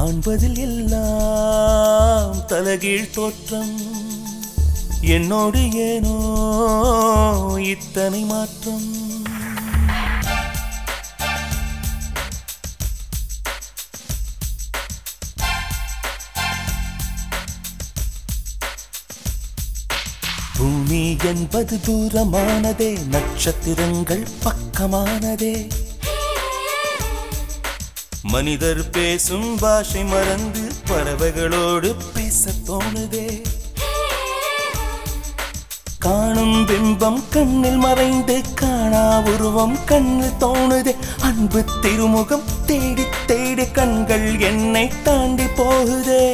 காண்பதில் எல்லாம் தலகீழ் தோற்றம் என்னோடு ஏனோ இத்தனை மாற்றம் பூமி என்பது தூரமானதே நட்சத்திரங்கள் பக்கமானதே மனிதர் பேசும் பாஷை மறந்து பறவைகளோடு பேசத் தோணுதே காணும் பிம்பம் கண்ணில் மறைந்து காணா உருவம் கண்ணில் தோணுதே அன்பு திருமுகம் தேடி தேடி கண்கள் என்னை தாண்டி போகுதே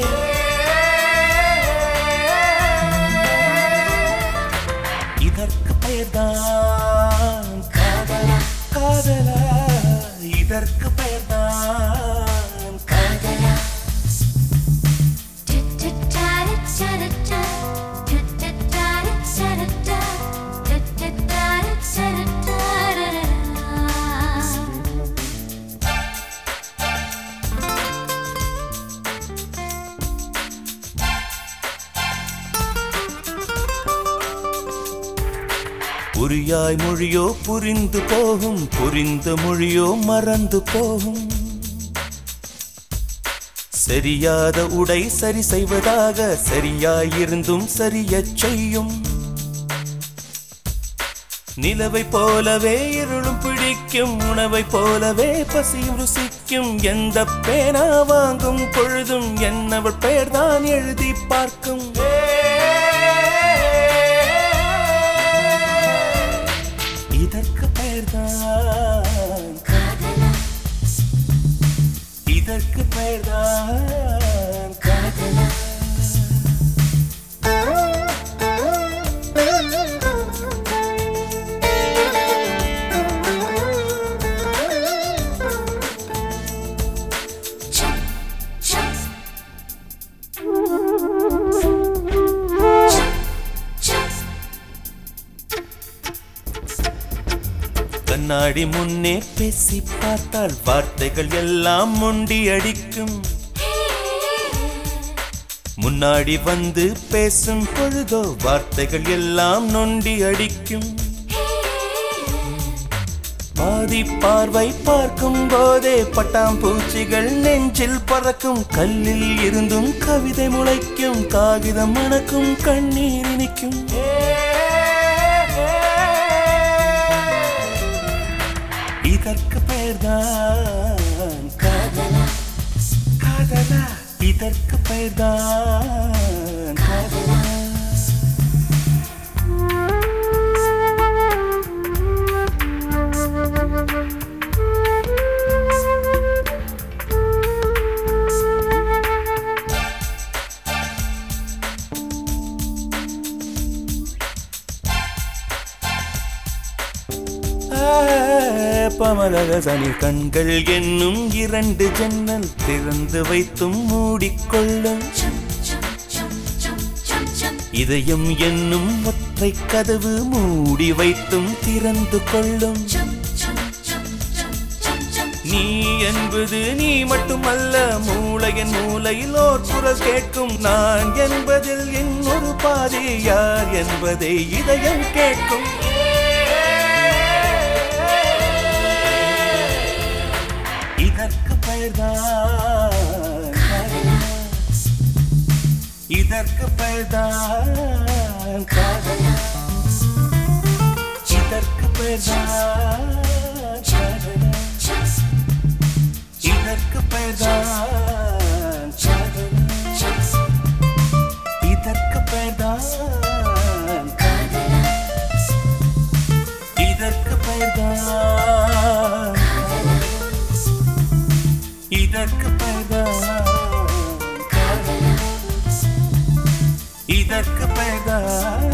இதற்கு பெயர்தான் காதலா காதலா இதற்கு பெயர்தான் காதலா புரியாய் மொழியோ புரிந்து போகும் புரிந்த மொழியோ மறந்து போகும் சரியாத உடை சரி செய்வதாக சரியாயிருந்தும் சரியச் செய்யும் நிலவை போலவே இருளும் பிடிக்கும் உணவை போலவே பசியும் ருசிக்கும் எந்த பேனா வாங்கும் பொழுதும் என்னவள் பெயர்தான் எழுதி பார்க்கும் இதற்கு பெயர்தான் இதற்கு பெயர்தான் காதலா கண்ணாடி முன்னே பேசி பார்த்தால் வார்த்தைகள் எல்லாம் முண்டி அடிக்கும் முன்னாடி வந்து பேசும் பொழுதோ வார்த்தைகள் எல்லாம் நொண்டி அடிக்கும் பாதி பார்வை பார்க்கும் போதே பட்டாம்பூச்சிகள் நெஞ்சில் பறக்கும் கல்லில் இருந்தும் கவிதை முளைக்கும் காகிதம் மணக்கும் கண்ணீர் இனிக்கும் இதற்கு பெயர்தான் காதலா காதலா இதற்கு பெயர்தான் காதலா பமலகசனி கண்கள் என்னும் இரண்டு ஜன்னல் திறந்து வைத்தும் மூடிக்கொள்ளும் இதயம் என்னும் ஒற்றை கதவு மூடி வைத்தும் திறந்து கொள்ளும் நீ என்பது நீ மட்டுமல்ல மூளையின் மூலையில் ஓர் குரல் கேட்கும் நான் என்பதில் இன்னொரு பாதி யார் என்பதை இதயம் கேட்கும் இதற்கு பெயர்தான் காதலா. இதற்கு பெயர்தான் காதலா. இதற்கு பெயர்தான் காதலா. இதற்கு பெயர்தான் காதலா. இதற்கு பெயர்தான் காதலா. இதற்கு பெயர்தான் இதற்கு பெயர்தான் காதலா. இதற்கு பெயர்தான்